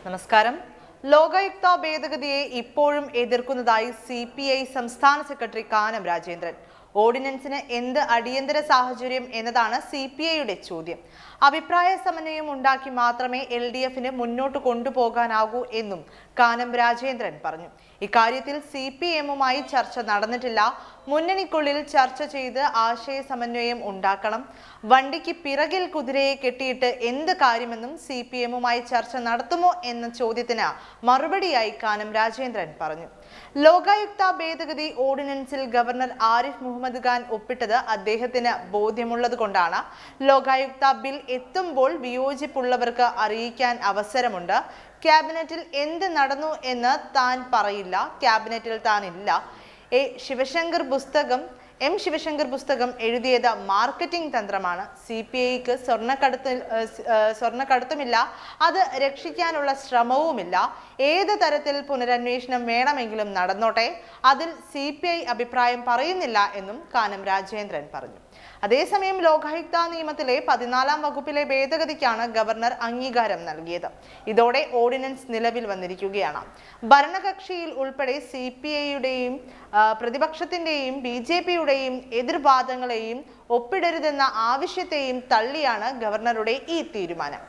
നമസ്കാരം ലോകായുക്ത ഭേദഗതിയെ ഇപ്പോഴും എതിർക്കുന്നതായി സി പി ഐ സംസ്ഥാന സെക്രട്ടറി കാനം രാജേന്ദ്രൻ ഓർഡിനൻസിന് എന്ത് അടിയന്തര സാഹചര്യം എന്നതാണ് സി പി ഐയുടെ ചോദ്യം അഭിപ്രായ സമന്വയം ഉണ്ടാക്കി മാത്രമേ എൽ ഡി എഫിന് മുന്നോട്ട് കൊണ്ടുപോകാനാകൂ എന്നും കാനം രാജേന്ദ്രൻ പറഞ്ഞു ഇക്കാര്യത്തിൽ സി പി എമ്മുമായി ചർച്ച നടന്നിട്ടില്ല മുന്നണിക്കുള്ളിൽ ചർച്ച ചെയ്ത് ആശയ സമന്വയം ഉണ്ടാക്കണം വണ്ടിക്ക് പിറകിൽ കുതിരയെ കെട്ടിയിട്ട് എന്ത് കാര്യമെന്നും സി പി എമ്മുമായി ചർച്ച നടത്തുമോ എന്ന ചോദ്യത്തിന് മറുപടിയായി കാനം രാജേന്ദ്രൻ പറഞ്ഞു ലോകായുക്ത ഭേദഗതി ഓർഡിനൻസിൽ ഗവർണർ ആരിഫ് മുഹമ്മദ് ഖാൻ ഒപ്പിട്ടത് അദ്ദേഹത്തിന് ബോധ്യമുള്ളത് കൊണ്ടാണ് ലോകായുക്ത ബിൽ എത്തുമ്പോൾ വിയോജിപ്പുള്ളവർക്ക് അറിയിക്കാൻ അവസരമുണ്ട് ക്യാബിനറ്റിൽ എന്ത് നടന്നു എന്ന് താൻ പറയില്ല ക്യാബിനറ്റിൽ താൻ ഇല്ല എ ശിവശങ്കർ പുസ്തകം എം ശിവശങ്കർ പുസ്തകം എഴുതിയത് മാർക്കറ്റിംഗ് തന്ത്രമാണ് സി പി ഐക്ക് സ്വർണ്ണക്കടത്ത് സ്വർണ്ണക്കടത്തുമില്ല അത് രക്ഷിക്കാനുള്ള ശ്രമവുമില്ല ഏത് തരത്തിൽ പുനരന്വേഷണം വേണമെങ്കിലും നടന്നോട്ടെ അതിൽ സി പി ഐ അഭിപ്രായം പറയുന്നില്ല എന്നും കാനം രാജേന്ദ്രൻ പറഞ്ഞു അതേസമയം ലോകായുക്ത നിയമത്തിലെ പതിനാലാം വകുപ്പിലെ ഭേദഗതിക്കാണ് ഗവർണർ അംഗീകാരം നൽകിയത് ഇതോടെ ഓർഡിനൻസ് നിലവിൽ വന്നിരിക്കുകയാണ് ഭരണകക്ഷിയിൽ ഉൾപ്പെടെ സി പി ഐയുടെയും പ്രതിപക്ഷത്തിന്റെയും ബി ജെ പിയുടെയും എതിർവാദങ്ങളെയും ഒപ്പിടരുതെന്ന ആവശ്യത്തെയും തള്ളിയാണ് ഗവർണറുടെ ഈ തീരുമാനം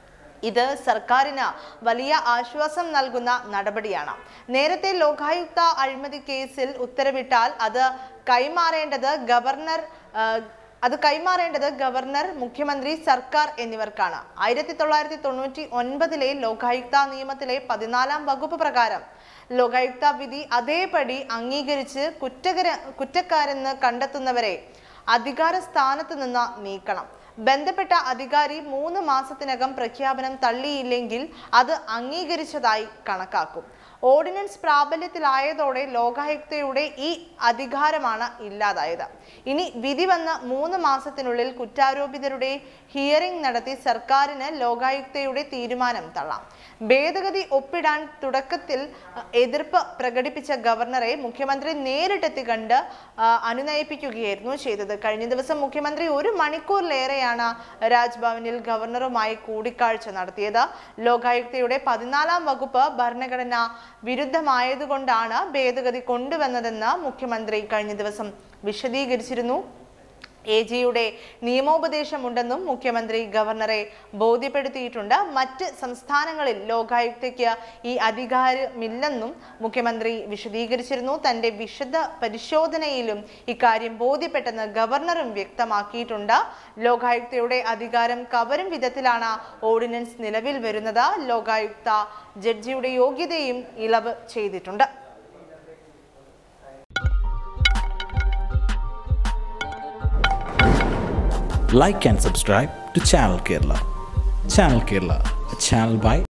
ഇത് സർക്കാരിന് വലിയ ആശ്വാസം നൽകുന്ന നടപടിയാണ് നേരത്തെ ലോകായുക്ത അഴിമതി കേസിൽ ഉത്തരവിട്ടാൽ അത് കൈമാറേണ്ടത് ഗവർണർ ആ, അത് കൈമാറേണ്ടത് ഗവർണർ മുഖ്യമന്ത്രി സർക്കാർ എന്നിവർക്കാണ് ആയിരത്തി തൊള്ളായിരത്തി തൊണ്ണൂറ്റി ഒൻപതിലെ ലോകായുക്ത നിയമത്തിലെ പതിനാലാം വകുപ്പ് പ്രകാരം ലോകായുക്ത വിധി അതേപടി അംഗീകരിച്ച് കുറ്റകര കുറ്റക്കാരെന്ന് കണ്ടെത്തുന്നവരെ അധികാര സ്ഥാനത്ത് നിന്ന് നീക്കണം ബന്ധപ്പെട്ട അധികാരി മൂന്ന് മാസത്തിനകം പ്രഖ്യാപനം തള്ളിയില്ലെങ്കിൽ അത് അംഗീകരിച്ചതായി കണക്കാക്കും ഓർഡിനൻസ് പ്രാബല്യത്തിലായതോടെ ലോകായുക്തയുടെ ഈ അധികാരമാണ് ഇല്ലാതായത് ഇനി വിധി വന്ന മൂന്ന് മാസത്തിനുള്ളിൽ കുറ്റാരോപിതരുടെ ഹിയറിംഗ് നടത്തി സർക്കാരിന് ലോകായുക്തയുടെ തീരുമാനം തള്ളാം ഭേദഗതി ഒപ്പിടാൻ തുടക്കത്തിൽ അഹ്, എതിർപ്പ് പ്രകടിപ്പിച്ച ഗവർണറെ മുഖ്യമന്ത്രി നേരിട്ടെത്തി കണ്ട് ആ, അനുനയിപ്പിക്കുകയായിരുന്നു ചെയ്തത് കഴിഞ്ഞ ദിവസം മുഖ്യമന്ത്രി ഒരു മണിക്കൂറിലേറെയാണ് രാജ്ഭവനിൽ ഗവർണറുമായി കൂടിക്കാഴ്ച നടത്തിയത് ലോകായുക്തയുടെ പതിനാലാം വകുപ്പ് ഭരണഘടന വിരുദ്ധമായതുകൊണ്ടാണ് ഭേദഗതി കൊണ്ടുവന്നതെന്ന് മുഖ്യമന്ത്രി കഴിഞ്ഞ ദിവസം വിശദീകരിച്ചിരുന്നു എ ജിയുടെ നിയമോപദേശമുണ്ടെന്നും മുഖ്യമന്ത്രി ഗവർണറെ ബോധ്യപ്പെടുത്തിയിട്ടുണ്ട് മറ്റ് സംസ്ഥാനങ്ങളിൽ ലോകായുക്തയ്ക്ക് ഈ അധികാരമില്ലെന്നും മുഖ്യമന്ത്രി വിശദീകരിച്ചിരുന്നു തന്റെ വിശദ പരിശോധനയിലും ഇക്കാര്യം ബോധ്യപ്പെട്ടെന്ന് ഗവർണറും വ്യക്തമാക്കിയിട്ടുണ്ട് ലോകായുക്തയുടെ അധികാരം കവരും വിധത്തിലാണ് ഓർഡിനൻസ് നിലവിൽ വരുന്നത് ലോകായുക്ത ജഡ്ജിയുടെ യോഗ്യതയും ഇളവ് ചെയ്തിട്ടുണ്ട് like and subscribe to Channel Kerala. Channel Kerala, a channel by